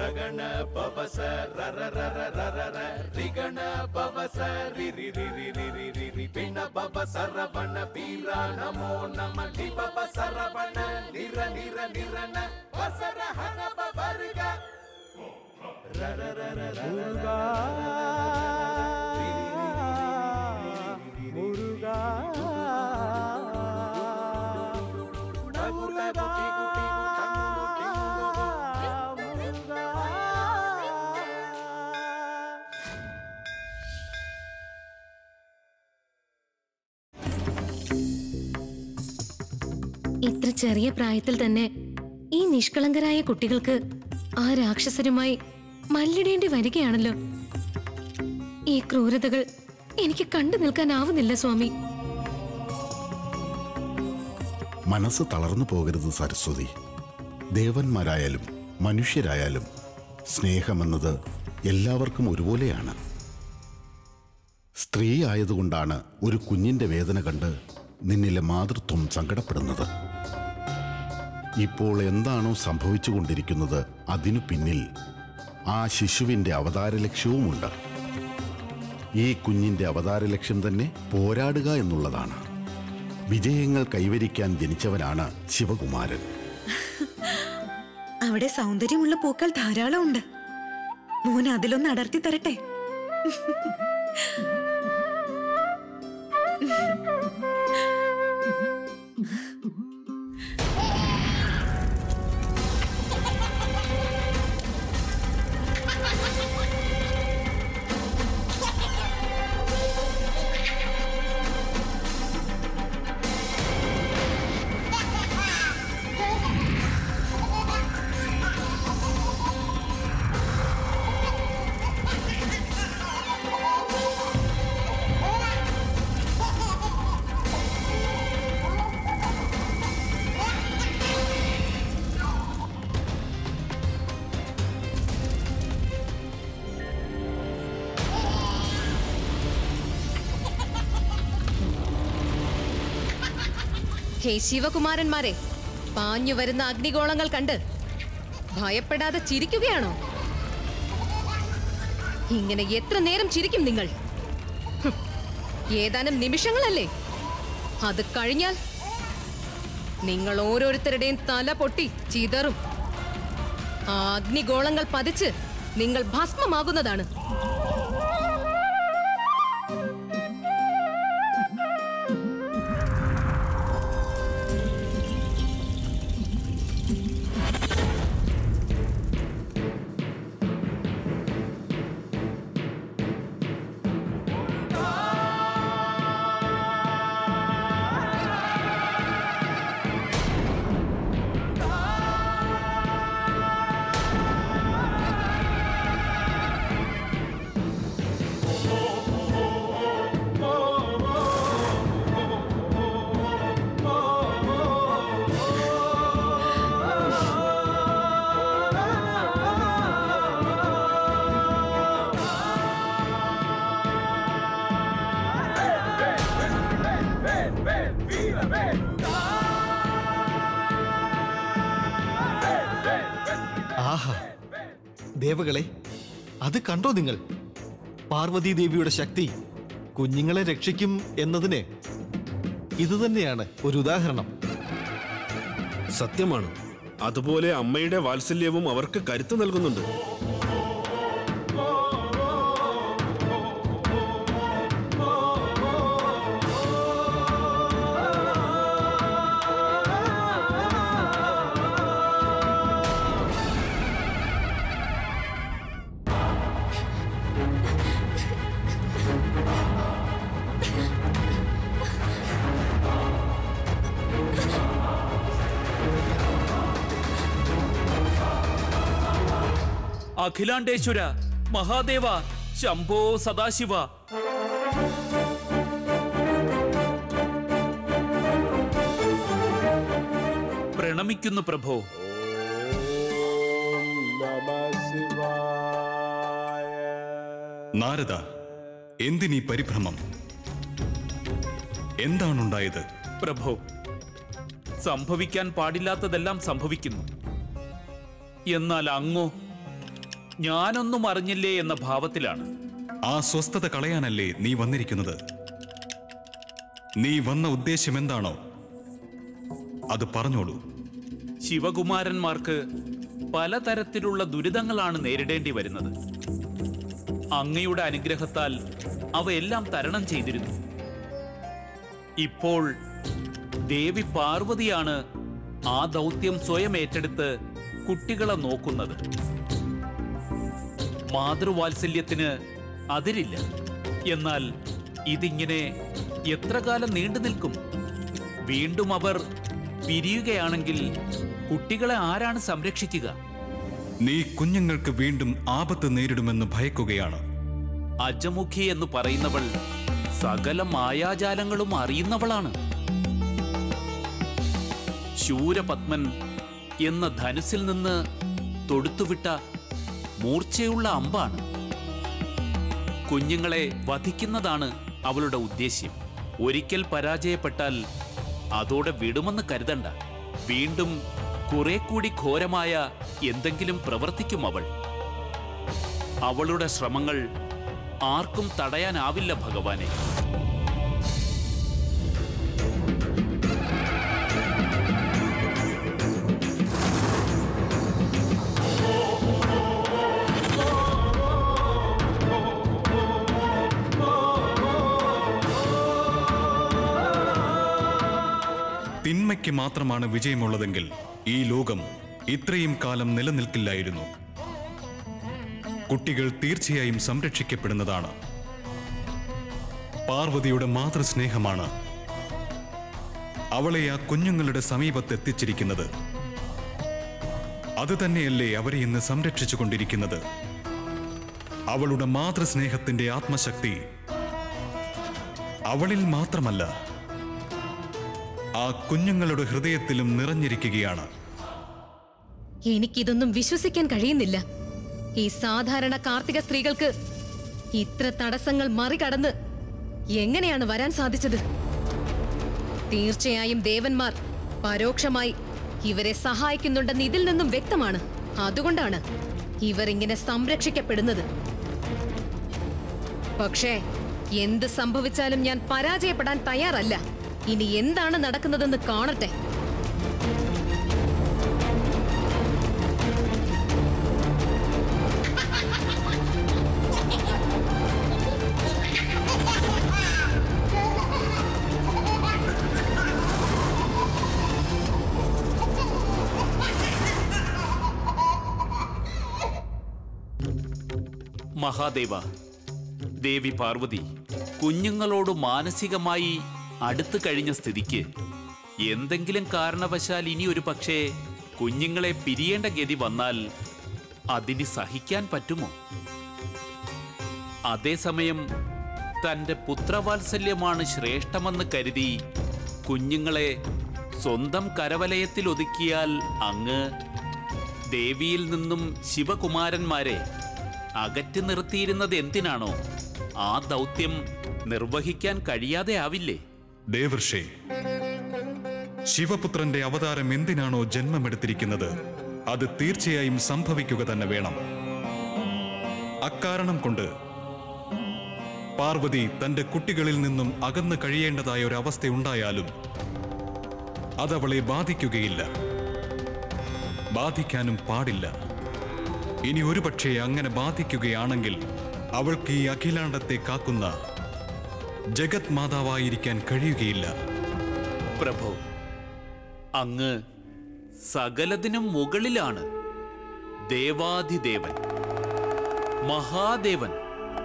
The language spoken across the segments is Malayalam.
ರಗಣ ಪವಸ ರರ ರರ ರರ ರ ರಿಗಣ ಪವಸ ರಿ ರಿ ರಿ ರಿ ರಿ ರಿ ರಿ ರಿ ಪಿಣ ಪವ ಸರವಣ ಬೀರ ನಮೋ ನಮ ಲಿ ಪವ ಸರವಣ ನಿರ ನಿರ ನಿರನ ವಸರ ಹನ ಪವರ್ಗ ರರ ರರ ರರ ഇത്ര ചെറിയ പ്രായത്തിൽ തന്നെ ഈ നിഷ്കളങ്കരായ കുട്ടികൾക്ക് ആ രാക്ഷസരുമായി മല്ലിടേണ്ടി വരികയാണല്ലോ ഈ ക്രൂരതകൾ എനിക്ക് കണ്ടു നിൽക്കാനാവുന്നില്ല സ്വാമി മനസ്സ് തളർന്നു പോകരുത് സരസ്വതി ദേവന്മാരായാലും മനുഷ്യരായാലും സ്നേഹമെന്നത് എല്ലാവർക്കും ഒരുപോലെയാണ് സ്ത്രീ ആയതുകൊണ്ടാണ് ഒരു കുഞ്ഞിന്റെ വേദന കണ്ട് നിന്നിലെ മാതൃത്വം സങ്കടപ്പെടുന്നത് ഇപ്പോൾ എന്താണോ സംഭവിച്ചുകൊണ്ടിരിക്കുന്നത് അതിനു പിന്നിൽ ആ ശിശുവിന്റെ അവതാര ലക്ഷ്യവുമുണ്ട് ഈ കുഞ്ഞിന്റെ അവതാര ലക്ഷ്യം തന്നെ പോരാടുക എന്നുള്ളതാണ് വിജയങ്ങൾ കൈവരിക്കാൻ ജനിച്ചവനാണ് ശിവകുമാരൻ അവിടെ സൗന്ദര്യമുള്ള പൂക്കൾ ധാരാളം ഉണ്ട് മോൻ അതിലൊന്ന് അടർത്തി തരട്ടെ ഹേ ശിവകുമാരന്മാരെ പാഞ്ഞു വരുന്ന അഗ്നിഗോളങ്ങൾ കണ്ട് ഭയപ്പെടാതെ ചിരിക്കുകയാണോ ഇങ്ങനെ എത്ര നേരം ചിരിക്കും നിങ്ങൾ ഹും, ഏതാനും നിമിഷങ്ങളല്ലേ അത് കഴിഞ്ഞാൽ നിങ്ങൾ ഓരോരുത്തരുടെയും തല പൊട്ടി ചിതറും ആ അഗ്നിഗോളങ്ങൾ പതിച്ച് നിങ്ങൾ ഭസ്മമാകുന്നതാണ് ആഹാ ദേവകളെ അത് കണ്ടോ നിങ്ങൾ പാർവതി ദേവിയുടെ ശക്തി കുഞ്ഞുങ്ങളെ രക്ഷിക്കും എന്നതിന് ഇതുതന്നെയാണ് ഒരു ഉദാഹരണം സത്യമാണ് അതുപോലെ അമ്മയുടെ വാത്സല്യവും അവർക്ക് കരുത്ത് നൽകുന്നുണ്ട് അഖിലാണ്ടേശ്വര മഹാദേവ ശംഭോ സദാശിവ പ്രണമിക്കുന്നു പ്രഭോ നാരദ എന്തിനീ പരിഭ്രമം എന്താണുണ്ടായത് പ്രഭോ സംഭവിക്കാൻ പാടില്ലാത്തതെല്ലാം സംഭവിക്കുന്നു എന്നാൽ അങ്ങോ ഞാനൊന്നും അറിഞ്ഞില്ലേ എന്ന ഭാവത്തിലാണ് ആ സ്വസ്ഥത കളയാനല്ലേ നീ വന്നിരിക്കുന്നത് നീ വന്ന ഉദ്ദേശ്യം എന്താണോ അത് പറഞ്ഞോളൂ ശിവകുമാരന്മാർക്ക് പലതരത്തിലുള്ള ദുരിതങ്ങളാണ് നേരിടേണ്ടി വരുന്നത് അങ്ങയുടെ അനുഗ്രഹത്താൽ അവയെല്ലാം തരണം ചെയ്തിരുന്നു ഇപ്പോൾ ദേവി പാർവതിയാണ് ആ ദൗത്യം സ്വയം ഏറ്റെടുത്ത് കുട്ടികളെ നോക്കുന്നത് മാതൃവാത്സല്യത്തിന് അതിരില്ല എന്നാൽ ഇതിങ്ങനെ എത്ര കാലം നീണ്ടു നിൽക്കും വീണ്ടും അവർ പിരിയുകയാണെങ്കിൽ കുട്ടികളെ ആരാണ് സംരക്ഷിക്കുക നീ കുഞ്ഞുങ്ങൾക്ക് വീണ്ടും ആപത്ത് നേരിടുമെന്ന് ഭയക്കുകയാണ് അജമുഖി എന്ന് പറയുന്നവൾ സകല മായാജാലങ്ങളും അറിയുന്നവളാണ് ശൂരപത്മൻ എന്ന ധനുസിൽ നിന്ന് തൊടുത്തുവിട്ട മൂർച്ചയുള്ള അമ്പാണ് കുഞ്ഞുങ്ങളെ വധിക്കുന്നതാണ് അവളുടെ ഉദ്ദേശ്യം ഒരിക്കൽ പരാജയപ്പെട്ടാൽ അതോടെ വിടുമെന്ന് കരുതണ്ട വീണ്ടും കുറെ കൂടി ഘോരമായ എന്തെങ്കിലും പ്രവർത്തിക്കും അവൾ അവളുടെ ശ്രമങ്ങൾ ആർക്കും തടയാനാവില്ല ഭഗവാനെ തിന്മയ്ക്ക് മാത്രമാണ് വിജയമുള്ളതെങ്കിൽ ഈ ലോകം ഇത്രയും കാലം നിലനിൽക്കില്ലായിരുന്നു കുട്ടികൾ തീർച്ചയായും സംരക്ഷിക്കപ്പെടുന്നതാണ് പാർവതിയുടെ മാതൃസ്നേഹമാണ് അവളെ ആ കുഞ്ഞുങ്ങളുടെ സമീപത്തെത്തിച്ചിരിക്കുന്നത് അത് തന്നെയല്ലേ അവരെ ഇന്ന് സംരക്ഷിച്ചുകൊണ്ടിരിക്കുന്നത് അവളുടെ മാതൃസ്നേഹത്തിന്റെ ആത്മശക്തി അവളിൽ മാത്രമല്ല ആ കുഞ്ഞുങ്ങളുടെ ഹൃദയത്തിലും നിറഞ്ഞിരിക്കുകയാണ് എനിക്കിതൊന്നും വിശ്വസിക്കാൻ കഴിയുന്നില്ല ഈ സാധാരണ കാർത്തിക സ്ത്രീകൾക്ക് ഇത്ര തടസ്സങ്ങൾ മറികടന്ന് എങ്ങനെയാണ് വരാൻ സാധിച്ചത് തീർച്ചയായും ദേവന്മാർ പരോക്ഷമായി ഇവരെ സഹായിക്കുന്നുണ്ടെന്ന് ഇതിൽ നിന്നും വ്യക്തമാണ് അതുകൊണ്ടാണ് ഇവർ ഇങ്ങനെ സംരക്ഷിക്കപ്പെടുന്നത് പക്ഷേ എന്ത് സംഭവിച്ചാലും ഞാൻ പരാജയപ്പെടാൻ തയ്യാറല്ല ഇനി എന്താണ് നടക്കുന്നതെന്ന് കാണട്ടെ മഹാദേവ ദേവി പാർവതി കുഞ്ഞുങ്ങളോട് മാനസികമായി അടുത്തു കഴിഞ്ഞ സ്ഥിതിക്ക് എന്തെങ്കിലും കാരണവശാൽ ഇനി ഒരു പക്ഷേ കുഞ്ഞുങ്ങളെ പിരിയേണ്ട ഗതി വന്നാൽ അതിന് സഹിക്കാൻ പറ്റുമോ അതേസമയം തന്റെ പുത്രവാത്സല്യമാണ് ശ്രേഷ്ഠമെന്ന് കരുതി കുഞ്ഞുങ്ങളെ സ്വന്തം കരവലയത്തിൽ ഒതുക്കിയാൽ അങ്ങ് ദേവിയിൽ നിന്നും ശിവകുമാരന്മാരെ അകറ്റി നിർത്തിയിരുന്നത് എന്തിനാണോ ആ ദൗത്യം നിർവഹിക്കാൻ കഴിയാതെ ആവില്ലേ ദേവർഷേ ശിവപുത്രന്റെ അവതാരം എന്തിനാണോ ജന്മമെടുത്തിരിക്കുന്നത് അത് തീർച്ചയായും സംഭവിക്കുക തന്നെ വേണം അക്കാരണം കൊണ്ട് പാർവതി തന്റെ കുട്ടികളിൽ നിന്നും അകന്നു കഴിയേണ്ടതായ ഒരു അവസ്ഥയുണ്ടായാലും അതവളെ ബാധിക്കുകയില്ല ബാധിക്കാനും പാടില്ല ഇനി ഒരുപക്ഷെ അങ്ങനെ ബാധിക്കുകയാണെങ്കിൽ അവൾക്ക് ഈ അഖിലാണ്ടത്തെ കാക്കുന്ന ജഗത് മാതാവായിരിക്കാൻ കഴിയുകയില്ല പ്രഭു അങ്ങ് സകലതിനും മുകളിലാണ് ദേവാധിദേവൻ മഹാദേവൻ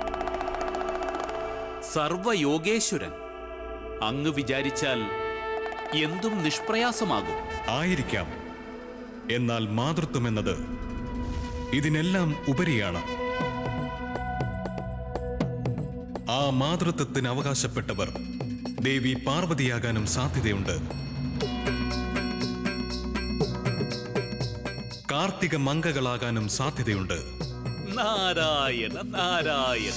സർവയോഗേശ്വരൻ അങ്ങ് വിചാരിച്ചാൽ എന്തും നിഷ്പ്രയാസമാകും ആയിരിക്കാം എന്നാൽ മാതൃത്വം എന്നത് ഇതിനെല്ലാം ഉപരിയാണ് ആ മാതൃത്വത്തിന് അവകാശപ്പെട്ടവർ ദേവി പാർവതിയാകാനും സാധ്യതയുണ്ട് കാർത്തിക മംഗകളാകാനും സാധ്യതയുണ്ട് നാരായണ നാരായണ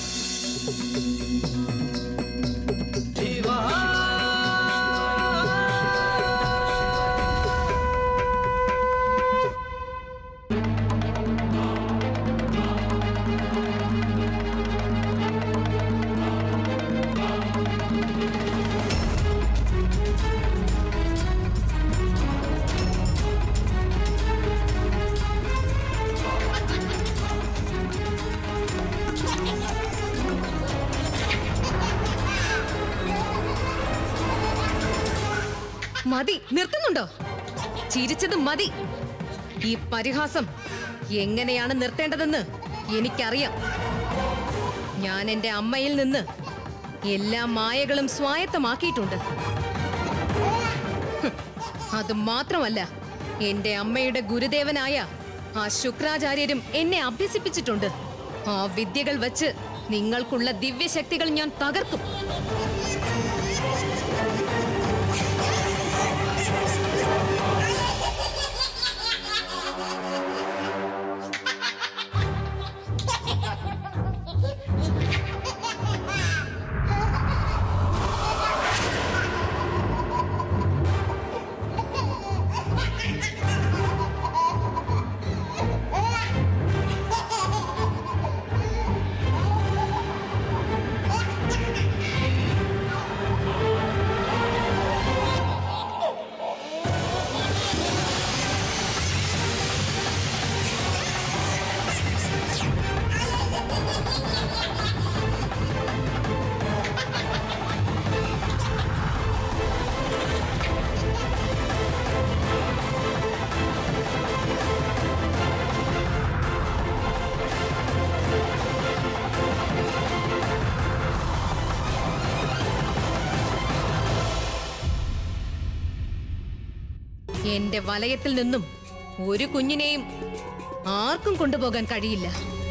മതി നിർത്തുന്നുണ്ടോ ചിരിച്ചത് മതി ഈ പരിഹാസം എങ്ങനെയാണ് നിർത്തേണ്ടതെന്ന് എനിക്കറിയാം ഞാൻ എന്റെ അമ്മയിൽ നിന്ന് എല്ലാ മായകളും സ്വായത്തമാക്കിയിട്ടുണ്ട് ഹ്, അത് മാത്രമല്ല എന്റെ അമ്മയുടെ ഗുരുദേവനായ ആ ശുക്രാചാര്യരും എന്നെ അഭ്യസിപ്പിച്ചിട്ടുണ്ട് ആ വിദ്യകൾ വച്ച് നിങ്ങൾക്കുള്ള ദിവ്യശക്തികൾ ഞാൻ തകർക്കും എന്റെ വലയത്തിൽ നിന്നും ഒരു കുഞ്ഞിനെയും ആർക്കും കൊണ്ടുപോകാൻ കഴിയില്ല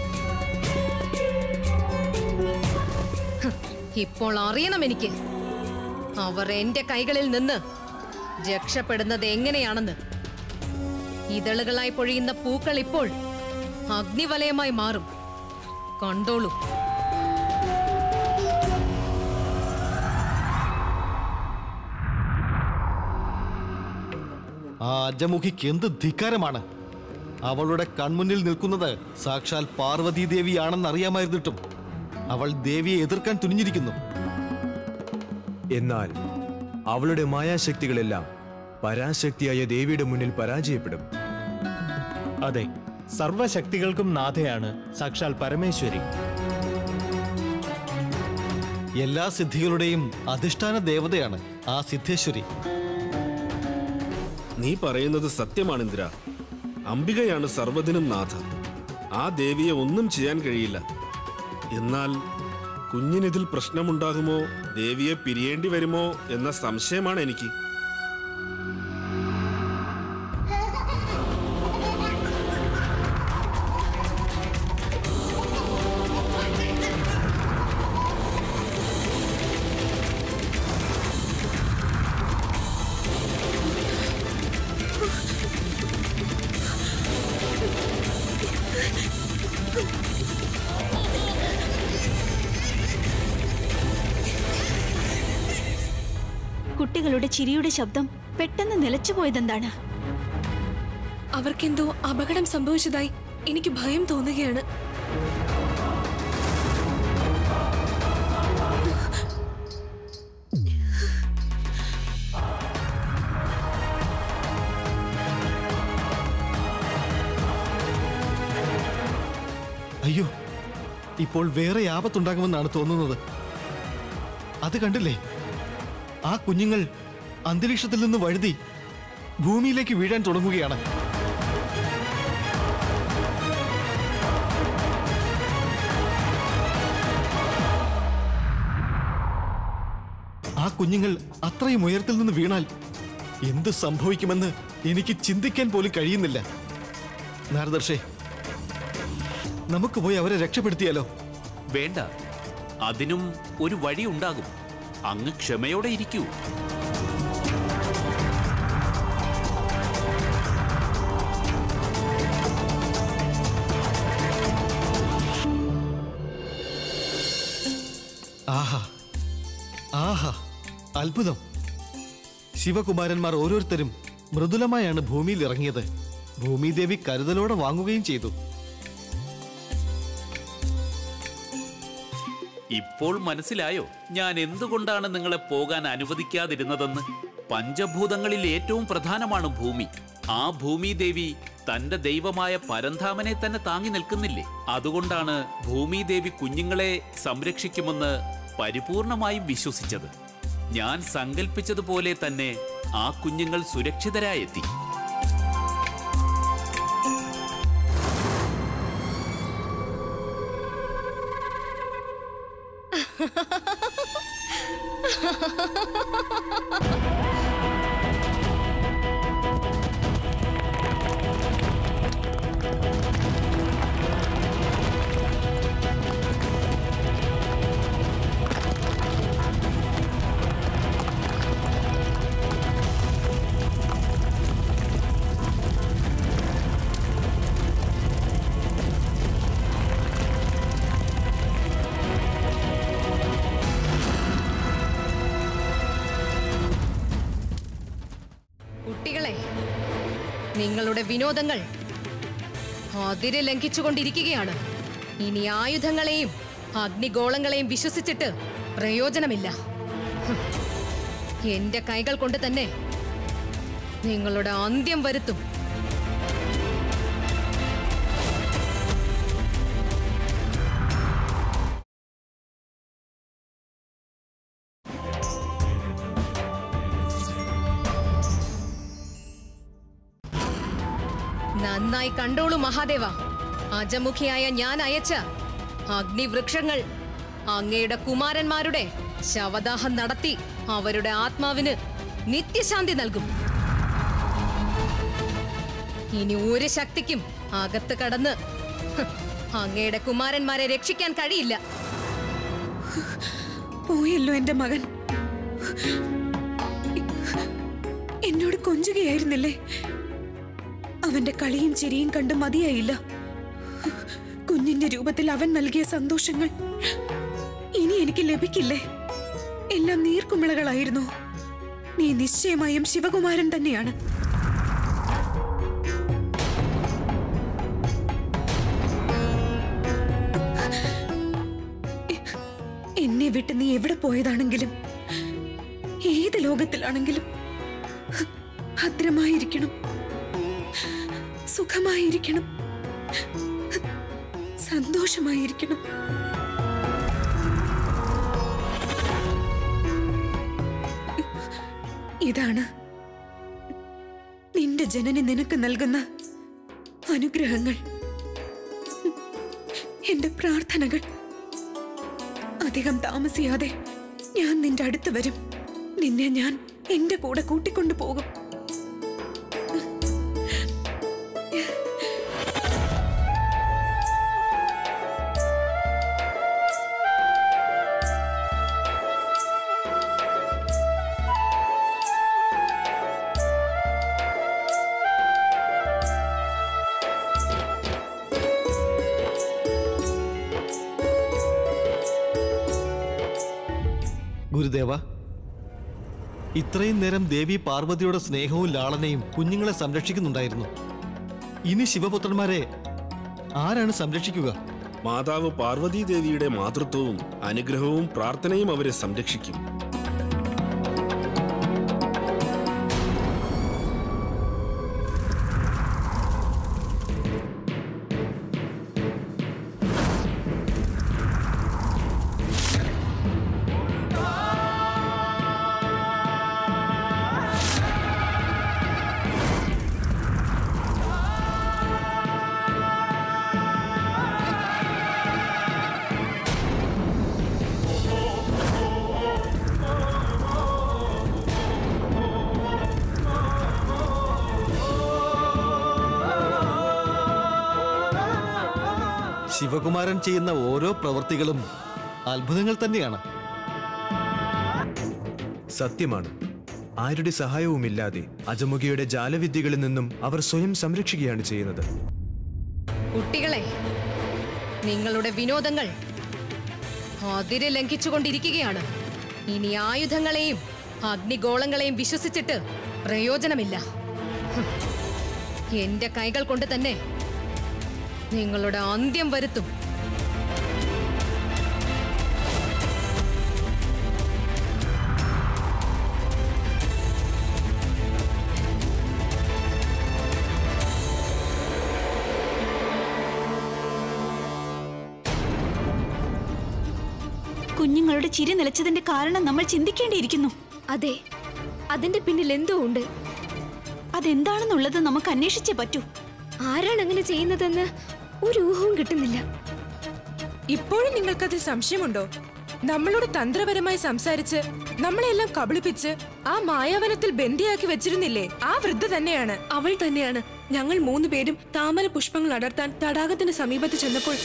ഹ്, ഇപ്പോൾ അറിയണം എനിക്ക് അവർ എന്റെ കൈകളിൽ നിന്ന് രക്ഷപ്പെടുന്നത് എങ്ങനെയാണെന്ന് ഇതളുകളായി പൊഴിയുന്ന പൂക്കൾ ഇപ്പോൾ അഗ്നിവലയമായി മാറും കണ്ടോളൂ ആ അജമുഖിക്ക് എന്ത് ധിക്കാരമാണ് അവളുടെ കൺമുന്നിൽ നിൽക്കുന്നത് സാക്ഷാൽ പാർവതി ദേവിയാണെന്ന് അറിയാമായിരുന്നിട്ടും അവൾ ദേവിയെ എതിർക്കാൻ തുനിഞ്ഞിരിക്കുന്നു എന്നാൽ അവളുടെ മായാശക്തികളെല്ലാം പരാശക്തിയായ ദേവിയുടെ മുന്നിൽ പരാജയപ്പെടും അതെ സർവശക്തികൾക്കും നാഥയാണ് സാക്ഷാൽ പരമേശ്വരി എല്ലാ സിദ്ധികളുടെയും അധിഷ്ഠാന ദേവതയാണ് ആ സിദ്ധേശ്വരി നീ പറയുന്നത് സത്യമാണ് ഇന്ദ്ര അംബികയാണ് സർവ്വതിനും നാഥ ആ ദേവിയെ ഒന്നും ചെയ്യാൻ കഴിയില്ല എന്നാൽ കുഞ്ഞിനിതിൽ പ്രശ്നമുണ്ടാകുമോ ദേവിയെ പിരിയേണ്ടി വരുമോ എന്ന സംശയമാണ് എനിക്ക് കുട്ടികളുടെ ചിരിയുടെ ശബ്ദം പെട്ടെന്ന് നിലച്ചുപോയതെന്താണ് അവർക്കെന്തോ അപകടം സംഭവിച്ചതായി എനിക്ക് ഭയം തോന്നുകയാണ് അയ്യോ ഇപ്പോൾ വേറെ ആപത്തുണ്ടാകുമെന്നാണ് തോന്നുന്നത് അത് കണ്ടില്ലേ ആ കുഞ്ഞുങ്ങൾ അന്തരീക്ഷത്തിൽ നിന്ന് വഴുതി ഭൂമിയിലേക്ക് വീഴാൻ തുടങ്ങുകയാണ് ആ കുഞ്ഞുങ്ങൾ അത്രയും ഉയരത്തിൽ നിന്ന് വീണാൽ എന്ത് സംഭവിക്കുമെന്ന് എനിക്ക് ചിന്തിക്കാൻ പോലും കഴിയുന്നില്ല നാരദർഷേ നമുക്ക് പോയി അവരെ രക്ഷപ്പെടുത്തിയാലോ വേണ്ട അതിനും ഒരു വഴി ഉണ്ടാകും അങ്ങ് ക്ഷമയോടെ ഇരിക്കൂ ആഹാ ആഹാ അത്ഭുതം ശിവകുമാരന്മാർ ഓരോരുത്തരും മൃദുലമായാണ് ഭൂമിയിൽ ഇറങ്ങിയത് ഭൂമിദേവി കരുതലോടെ വാങ്ങുകയും ചെയ്തു ഇപ്പോൾ മനസ്സിലായോ ഞാൻ എന്തുകൊണ്ടാണ് നിങ്ങളെ പോകാൻ അനുവദിക്കാതിരുന്നതെന്ന് പഞ്ചഭൂതങ്ങളിൽ ഏറ്റവും പ്രധാനമാണ് ഭൂമി ആ ഭൂമി ദേവി തന്റെ ദൈവമായ പരന്ധാമനെ തന്നെ താങ്ങി നിൽക്കുന്നില്ലേ അതുകൊണ്ടാണ് ഭൂമി ദേവി കുഞ്ഞുങ്ങളെ സംരക്ഷിക്കുമെന്ന് പരിപൂർണമായും വിശ്വസിച്ചത് ഞാൻ സങ്കല്പിച്ചതുപോലെ തന്നെ ആ കുഞ്ഞുങ്ങൾ സുരക്ഷിതരായെത്തി കുട്ടികളെ നിങ്ങളുടെ വിനോദങ്ങൾ അതിര് ലംഘിച്ചുകൊണ്ടിരിക്കുകയാണ് ഇനി ആയുധങ്ങളെയും അഗ്നിഗോളങ്ങളെയും വിശ്വസിച്ചിട്ട് പ്രയോജനമില്ല ഹ്. എന്റെ കൈകൾ കൊണ്ട് തന്നെ നിങ്ങളുടെ അന്ത്യം വരുത്തും നന്നായി കണ്ടോളൂ മഹാദേവ അജമുഖിയായ ഞാൻ അയച്ച അഗ്നിവൃക്ഷങ്ങൾ അങ്ങയുടെ കുമാരന്മാരുടെ ശവദാഹം നടത്തി അവരുടെ ആത്മാവിന് നിത്യശാന്തി നൽകും ഇനി ഒരു ശക്തിക്കും അകത്ത് കടന്ന് ഹ്, അങ്ങയുടെ കുമാരന്മാരെ രക്ഷിക്കാൻ കഴിയില്ല പോയല്ലോ എന്റെ മകൻ എന്നോട് കൊഞ്ചുകയായിരുന്നില്ലേ അവന്റെ കളിയും ചിരിയും കണ്ട് മതിയായില്ല കുഞ്ഞിന്റെ രൂപത്തിൽ അവൻ നൽകിയ സന്തോഷങ്ങൾ ഇനി എനിക്ക് ലഭിക്കില്ലേ എല്ലാം നീർക്കുമിളകളായിരുന്നു നീ നിശ്ചയമായും ശിവകുമാരൻ തന്നെയാണ് എന്നെ വിട്ട് നീ എവിടെ പോയതാണെങ്കിലും ഏത് ലോകത്തിലാണെങ്കിലും ഭദ്രമായിരിക്കണം സുഖമായിരിക്കണം സന്തോഷമായിരിക്കണം ഇതാണ് നിന്റെ ജനനി നിനക്ക് നൽകുന്ന അനുഗ്രഹങ്ങൾ എന്റെ പ്രാർത്ഥനകൾ അധികം താമസിയാതെ ഞാൻ നിന്റെ അടുത്ത് വരും നിന്നെ ഞാൻ എന്റെ കൂടെ കൂട്ടിക്കൊണ്ടു പോകും ഗുരുദേവ ഇത്രയും നേരം ദേവി പാർവതിയുടെ സ്നേഹവും ലാളനയും കുഞ്ഞുങ്ങളെ സംരക്ഷിക്കുന്നുണ്ടായിരുന്നു ഇനി ശിവപുത്രന്മാരെ ആരാണ് സംരക്ഷിക്കുക മാതാവ് പാർവതീദേവിയുടെ മാതൃത്വവും അനുഗ്രഹവും പ്രാർത്ഥനയും അവരെ സംരക്ഷിക്കും ശിവകുമാരൻ ചെയ്യുന്ന ഓരോ പ്രവൃത്തികളും അത്ഭുതങ്ങൾ തന്നെയാണ് സത്യമാണ് ആരുടെ സഹായവുമില്ലാതെ അജമുഖിയുടെ ജാലവിദ്യകളിൽ നിന്നും അവർ സ്വയം സംരക്ഷിക്കുകയാണ് ചെയ്യുന്നത് കുട്ടികളെ നിങ്ങളുടെ വിനോദങ്ങൾ അതിര് ലംഘിച്ചുകൊണ്ടിരിക്കുകയാണ് ഇനി ആയുധങ്ങളെയും അഗ്നിഗോളങ്ങളെയും വിശ്വസിച്ചിട്ട് പ്രയോജനമില്ല ഹ്. എന്റെ കൈകൾ കൊണ്ട് തന്നെ നിങ്ങളുടെ അന്ത്യം വരുത്തും കുഞ്ഞുങ്ങളുടെ ചിരി നിലച്ചതിന്റെ കാരണം നമ്മൾ ചിന്തിക്കേണ്ടിയിരിക്കുന്നു അതെ അതിന്റെ പിന്നിൽ എന്തോ ഉണ്ട് അതെന്താണെന്നുള്ളത് നമുക്ക് അന്വേഷിച്ചേ പറ്റൂ ആരാണ് അങ്ങനെ ചെയ്യുന്നതെന്ന് ഒരു ഊഹവും കിട്ടുന്നില്ല ഇപ്പോഴും നിങ്ങൾക്കതിൽ സംശയമുണ്ടോ നമ്മളോട് തന്ത്രപരമായി സംസാരിച്ച് നമ്മളെല്ലാം കബളിപ്പിച്ച് ആ മായാവനത്തിൽ ബന്ദിയാക്കി വെച്ചിരുന്നില്ലേ ആ വൃദ്ധ തന്നെയാണ് അവൾ തന്നെയാണ് ഞങ്ങൾ മൂന്ന് പേരും താമര പുഷ്പങ്ങൾ അടർത്താൻ തടാകത്തിന് സമീപത്ത് ചെന്നപ്പോൾ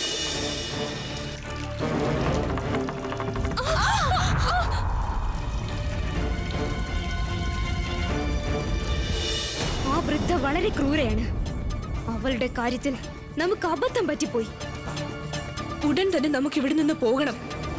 ആ വൃദ്ധ വളരെ ക്രൂരയാണ് അവളുടെ കാര്യത്തിൽ നമുക്ക് അബദ്ധം പറ്റിപ്പോയി ഉടൻ തന്നെ നമുക്ക് ഇവിടെ നിന്ന് പോകണം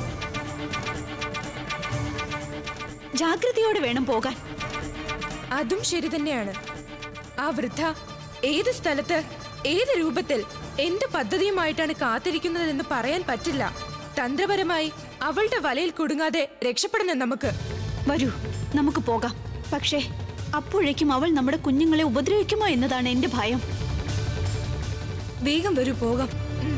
ജാഗ്രതയോടെ വേണം പോകാൻ അതും ശരി തന്നെയാണ് ആ വൃദ്ധ ഏത് സ്ഥലത്ത് ഏത് രൂപത്തിൽ എന്ത് പദ്ധതിയുമായിട്ടാണ് കാത്തിരിക്കുന്നതെന്ന് പറയാൻ പറ്റില്ല തന്ത്രപരമായി അവളുടെ വലയിൽ കുടുങ്ങാതെ രക്ഷപ്പെടണം നമുക്ക് വരൂ നമുക്ക് പോകാം പക്ഷേ അപ്പോഴേക്കും അവൾ നമ്മുടെ കുഞ്ഞുങ്ങളെ ഉപദ്രവിക്കുമോ എന്നതാണ് എന്റെ ഭയം വേഗം വരൂ പോകാം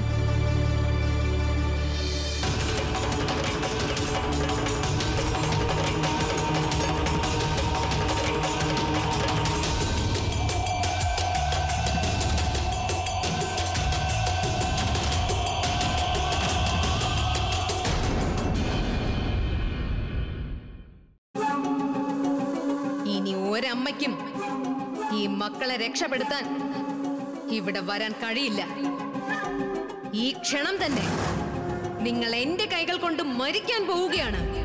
ഇനി ഒരമ്മയ്ക്കും ഈ മക്കളെ രക്ഷപ്പെടുത്താൻ ഇവിടെ വരാൻ കഴിയില്ല ഈ ക്ഷണം തന്നെ നിങ്ങൾ എന്റെ കൈകൾ കൊണ്ട് മരിക്കാൻ പോവുകയാണ്